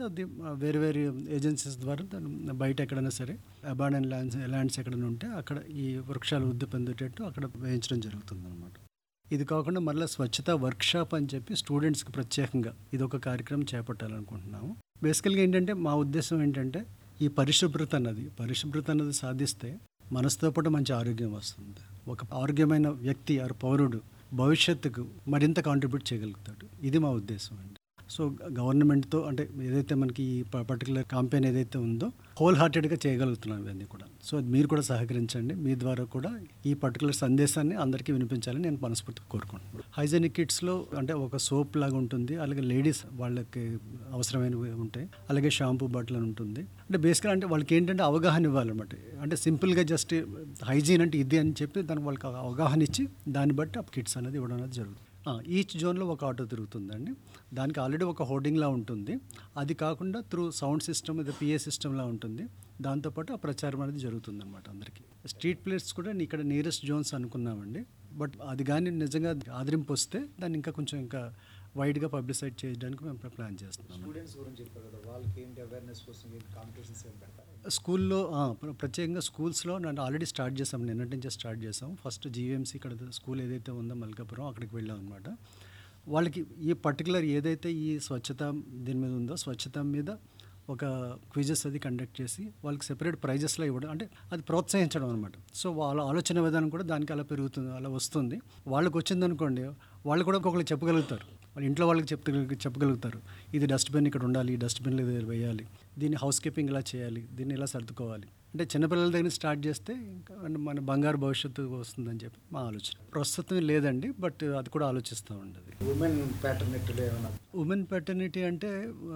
అది ఆ, వేరే వేరే ఏజెన్సీస్ ద్వారా దాన్ని బయట ఎక్కడైనా సరే అబాండన్ ల్యాండ్స్ ల్యాండ్స్ ఎక్కడైనా ఉంటే అక్కడ ఈ వృక్షాలు వృద్ధి పొందేటట్టు అక్కడ వేయించడం జరుగుతుంది అనమాట ఇది కాకుండా మళ్ళీ స్వచ్ఛత వర్క్షాప్ అని చెప్పి స్టూడెంట్స్కి ప్రత్యేకంగా ఇది ఒక కార్యక్రమం చేపట్టాలనుకుంటున్నాము బేసికల్గా ఏంటంటే మా ఉద్దేశం ఏంటంటే ఈ పరిశుభ్రత అన్నది పరిశుభ్రత అన్నది సాధిస్తే మనసుతో పాటు మంచి ఆరోగ్యం వస్తుంది ఒక ఆరోగ్యమైన వ్యక్తి ఆరు పౌరుడు భవిష్యత్తుకు మరింత కాంట్రిబ్యూట్ చేయగలుగుతాడు ఇది మా ఉద్దేశం అండి సో గవర్నమెంట్తో అంటే ఏదైతే మనకి ఈ పర్టికులర్ కాంపెయిన్ ఏదైతే ఉందో హోల్ హార్టెడ్గా చేయగలుగుతున్నాం ఇవన్నీ కూడా సో మీరు కూడా సహకరించండి మీ ద్వారా కూడా ఈ పర్టికులర్ సందేశాన్ని అందరికీ వినిపించాలని నేను మనస్ఫూర్తిగా కోరుకుంటున్నాను హైజెనిక్ కిట్స్లో అంటే ఒక సోప్ లాగా ఉంటుంది అలాగే లేడీస్ వాళ్ళకి అవసరమైనవి ఉంటాయి అలాగే షాంపూ బాటిల్ అని ఉంటుంది అంటే బేసిక్గా అంటే వాళ్ళకి ఏంటంటే అవగాహన ఇవ్వాలన్నమాట అంటే సింపుల్గా జస్ట్ హైజీన్ అంటే ఇది అని చెప్పి దానికి వాళ్ళకి అవగాహన ఇచ్చి దాన్ని బట్టి ఆ కిట్స్ అనేది ఇవ్వడం అనేది జరుగుతుంది ఈచ్ జోన్లో ఒక ఆటో తిరుగుతుందండి దానికి ఆల్రెడీ ఒక హోర్డింగ్లా ఉంటుంది అది కాకుండా త్రూ సౌండ్ సిస్టమ్ ఇది పిఏ సిస్టమ్లా ఉంటుంది దాంతోపాటు ఆ ప్రచారం అనేది జరుగుతుంది అనమాట అందరికీ స్ట్రీట్ ప్లేస్ కూడా ఇక్కడ నియరెస్ట్ జోన్స్ అనుకున్నామండి బట్ అది కానీ నిజంగా ఆదరింపు వస్తే దాన్ని ఇంకా కొంచెం ఇంకా వైడ్గా పబ్లిసైడ్ చేయడానికి మేము ప్లాన్ చేస్తున్నాం స్టూడెంట్స్ గురించి చెప్పారు కదా వాళ్ళకి ఏంటి అవేర్నెస్ కోసం ఏంటి కాంపిటీషన్స్ ఏం పెడతారు స్కూల్లో ఆ, ప్ర- ప్రత్యేకంగా స్కూల్స్లో నన్ను ఆల్రెడీ స్టార్ట్ చేసాం నిన్నటి నుంచే స్టార్ట్ చేసాం ఫస్ట్ జీవీఎంసీ ఇక్కడ స్కూల్ ఏదైతే ఉందో మల్కాపురం అక్కడికి వెళ్ళాం అనమాట వాళ్ళకి ఈ పర్టికులర్ ఏదైతే ఈ స్వచ్ఛత దీని మీద ఉందో స్వచ్ఛత మీద ఒక క్విజెస్ అది కండక్ట్ చేసి వాళ్ళకి సెపరేట్ ప్రైజెస్లో ఇవ్వడం అంటే అది ప్రోత్సహించడం అనమాట సో వాళ్ళ ఆలోచన విధానం కూడా దానికి అలా పెరుగుతుంది అలా వస్తుంది వాళ్ళకి వచ్చిందనుకోండి వాళ్ళు కూడా ఒకళ్ళు చెప్పగలుగుతారు వాళ్ళ ఇంట్లో వాళ్ళకి చెప్త చెప్పగలుగుతారు ఇది డస్ట్బిన్ ఇక్కడ ఉండాలి ఈ డస్ట్బిన్లో ఇది వేయాలి దీన్ని హౌస్ కీపింగ్ ఇలా చేయాలి దీన్ని ఇలా సర్దుకోవాలి అంటే చిన్నపిల్లల దగ్గర స్టార్ట్ చేస్తే ఇంకా మన బంగారు భవిష్యత్తు వస్తుందని చెప్పి మా ఆలోచన ప్రస్తుతం లేదండి బట్ అది కూడా ఆలోచిస్తూ ఉండదు ఉమెన్ ప్యాటర్నిటీలో ఏమైనా ఉమెన్ పెటర్నిటీ అంటే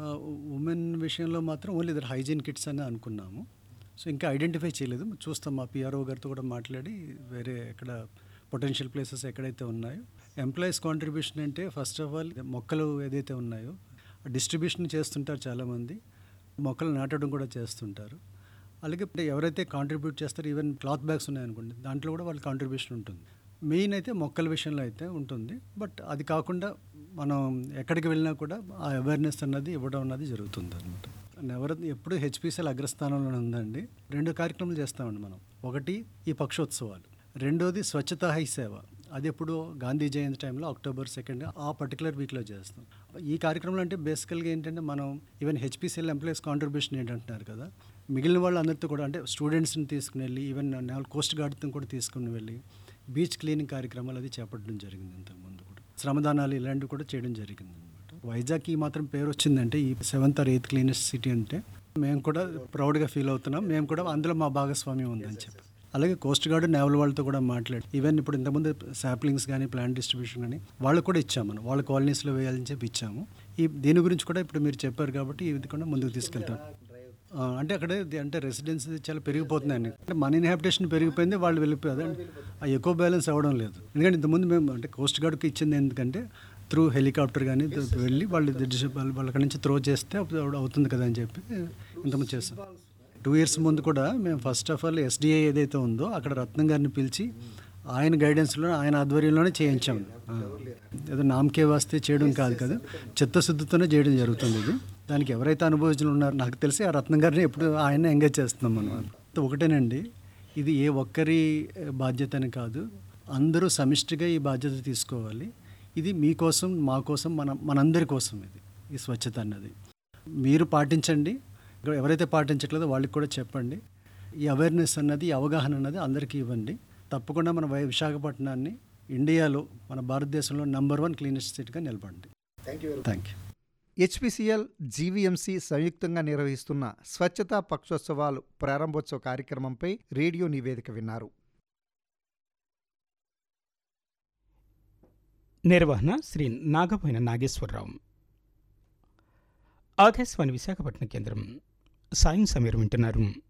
ఉమెన్ విషయంలో మాత్రం ఓన్లీ ఇద్దరు హైజీన్ కిట్స్ అని అనుకున్నాము సో ఇంకా ఐడెంటిఫై చేయలేదు చూస్తాం మా పిఆర్ఓ గారితో కూడా మాట్లాడి వేరే ఎక్కడ పొటెన్షియల్ ప్లేసెస్ ఎక్కడైతే ఉన్నాయో ఎంప్లాయీస్ కాంట్రిబ్యూషన్ అంటే ఫస్ట్ ఆఫ్ ఆల్ మొక్కలు ఏదైతే ఉన్నాయో డిస్ట్రిబ్యూషన్ చేస్తుంటారు చాలామంది మొక్కలు నాటడం కూడా చేస్తుంటారు అలాగే ఇప్పుడు ఎవరైతే కాంట్రిబ్యూట్ చేస్తారో ఈవెన్ క్లాత్ బ్యాగ్స్ ఉన్నాయనుకోండి దాంట్లో కూడా వాళ్ళ కాంట్రిబ్యూషన్ ఉంటుంది మెయిన్ అయితే మొక్కల విషయంలో అయితే ఉంటుంది బట్ అది కాకుండా మనం ఎక్కడికి వెళ్ళినా కూడా ఆ అవేర్నెస్ అన్నది ఇవ్వడం అన్నది జరుగుతుంది అనమాట ఎవరు ఎప్పుడు హెచ్పిసిఎల్ అగ్రస్థానంలో ఉందండి రెండు కార్యక్రమాలు చేస్తామండి మనం ఒకటి ఈ పక్షోత్సవాలు రెండోది స్వచ్ఛతా హై సేవ అది ఎప్పుడు గాంధీ జయంతి టైంలో అక్టోబర్ సెకండ్ ఆ పర్టికులర్ వీక్లో చేస్తాం ఈ కార్యక్రమంలో అంటే బేసికల్గా ఏంటంటే మనం ఈవెన్ హెచ్పిసిఎల్ ఎంప్లాయీస్ కాంట్రిబ్యూషన్ ఏంటంటున్నారు కదా మిగిలిన వాళ్ళందరితో కూడా అంటే స్టూడెంట్స్ని తీసుకుని వెళ్ళి ఈవెన్ నేవల్ కోస్ట్ గార్డ్తో కూడా తీసుకుని వెళ్ళి బీచ్ క్లీనింగ్ కార్యక్రమాలు అది చేపట్టడం జరిగింది ఇంతకుముందు కూడా శ్రమదానాలు ఇలాంటివి కూడా చేయడం జరిగింది అనమాట వైజాగ్కి ఈ మాత్రం పేరు వచ్చిందంటే ఈ seventh or eighth cleanest city అంటే మేము కూడా ప్రౌడ్గా ఫీల్ అవుతున్నాం మేము కూడా అందులో మా భాగస్వామ్యం ఉందని చెప్పి అలాగే కోస్ట్ గార్డ్ నేవల్ వాళ్ళతో కూడా మాట్లాడి ఈవెన్ ఇప్పుడు ఇంతకుముందు సాప్లింగ్స్ కానీ ప్లాంట్ డిస్ట్రిబ్యూషన్ కానీ వాళ్ళకు కూడా ఇచ్చాము మనం వాళ్ళ కాలనీస్లో వేయాలని చెప్పి ఇచ్చాము ఈ దీని గురించి కూడా ఇప్పుడు మీరు చెప్పారు కాబట్టి ఇది కూడా ముందుకు తీసుకెళ్తాం ఆ, అంటే అక్కడ ఇది అంటే రెసిడెన్స్ చాలా పెరిగిపోతున్నాయండి అంటే మన ఇన్హాబిటేషన్ పెరిగిపోయింది వాళ్ళు వెళ్ళిపోయారు ఆ ఎక్కువ బ్యాలెన్స్ అవ్వడం లేదు ఎందుకంటే ఇంతకుముందు మేము అంటే కోస్ట్ గార్డ్కి ఇచ్చింది ఎందుకంటే త్రూ హెలికాప్టర్ కానీ వెళ్ళి వాళ్ళు డిస్- వాళ్ళ వాళ్ళ అక్కడి నుంచి త్రో చేస్తే అప్పుడు అవుతుంది కదా అని చెప్పి ఇంతకుముందు చేస్తాం టూ ఇయర్స్ ముందు కూడా మేము ఫస్ట్ ఆఫ్ ఆల్ ఎస్డిఐ ఏదైతే ఉందో అక్కడ రత్నం గారిని పిలిచి ఆయన గైడెన్స్లో ఆయన ఆధ్వర్యంలోనే చేయించాము ఆ. ఏదో నామకే వాస్తే చేయడం కాదు కదా చిత్తశుద్ధితోనే చేయడం జరుగుతుంది ఇది దానికి ఎవరైతే అనుభవించిన ఉన్నారో నాకు తెలిసి ఆ రత్నం గారిని ఎప్పుడు ఆయన ఎంగేజ్ చేస్తున్నాం మనం ఒకటేనండి ఇది ఏ ఒక్కరి బాధ్యత అని కాదు అందరూ సమిష్టిగా ఈ బాధ్యత తీసుకోవాలి ఇది మీకోసం మా కోసం మన మనందరి కోసం ఇది ఈ స్వచ్ఛత అన్నది మీరు పాటించండి ఎవరైతే పాటించట్లేదో వాళ్ళకి కూడా చెప్పండి ఈ అవేర్నెస్ అన్నది ఈ అవగాహన అన్నది అందరికీ ఇవ్వండి తప్పకుండా మన వై- విశాఖపట్నాన్ని ఇండియాలో మన భారతదేశంలో నంబర్ వన్ క్లీనెస్ట్ సిటీగా నిలబండి thank you thank you HPCL GVMC సంయుక్తంగా నిర్వహిస్తున్న స్వచ్ఛతా పక్షోత్సవాలు ప్రారంభోత్సవ కార్యక్రమంపై రేడియో నివేదిక విన్నారు నిర్వహణ శ్రీ నాగపోయిన నాగేశ్వరరావు ఆకాశవాణి విశాఖపట్నం కేంద్రం సాయం సమీరం వింటున్నారు